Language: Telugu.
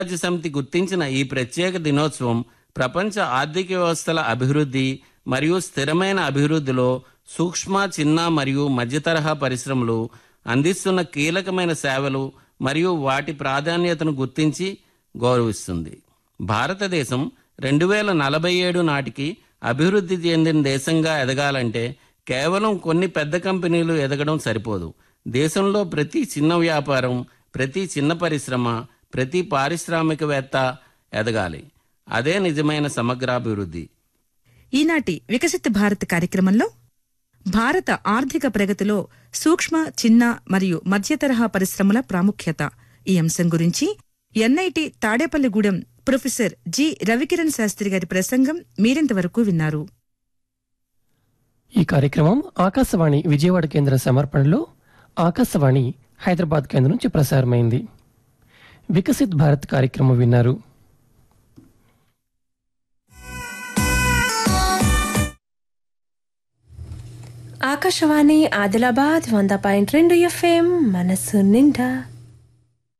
ఐక్యరాజ్య సమితి గుర్తించిన ఈ ప్రత్యేక దినోత్సవం ప్రపంచ ఆర్థిక వ్యవస్థల అభివృద్ధి మరియు స్థిరమైన అభివృద్ధిలో సూక్ష్మ చిన్న మరియు మధ్యతరహా పరిశ్రమలు అందిస్తున్న కీలకమైన సేవలు మరియు వాటి ప్రాధాన్యతను గుర్తించి గౌరవిస్తుంది భారతదేశం రెండు వేల నలభై ఏడు నాటికి అభివృద్ధి చెందిన దేశంగా ఎదగాలంటే కేవలం కొన్ని పెద్ద కంపెనీలు ఎదగడం సరిపోదు దేశంలో ప్రతి చిన్న వ్యాపారం ప్రతి చిన్న పరిశ్రమ ప్రతి పారిశ్రామికవేత్త ఎదగాలి అదే నిజమైన సమగ్రాభివృద్ధి ఈనాటి వికసిత్ భారత్ కార్యక్రమంలో భారత ఆర్థిక ప్రగతిలో సూక్ష్మ చిన్న మరియు మధ్య తరహా పరిశ్రమల ప్రాముఖ్యత ఈ అంశం గురించి NIT Tadepalligudem professor G Ravikiran Sastry గారి ప్రసంగం మీరింతవరకు విన్నారు ఈ కార్యక్రమం ఆకాశవాణి విజయవాడ కేంద్ర సమర్పణలో ఆకాశవాణి హైదరాబాద్ కేంద్రం నుంచి ప్రసారమైంది వికసిత్ భారత్ కార్యక్రమం విన్నారు ఆకాశవాణి ఆదిలాబాద్ వంద పాయింట్ రెండు ఎఫ్ఎం మనసు నిండా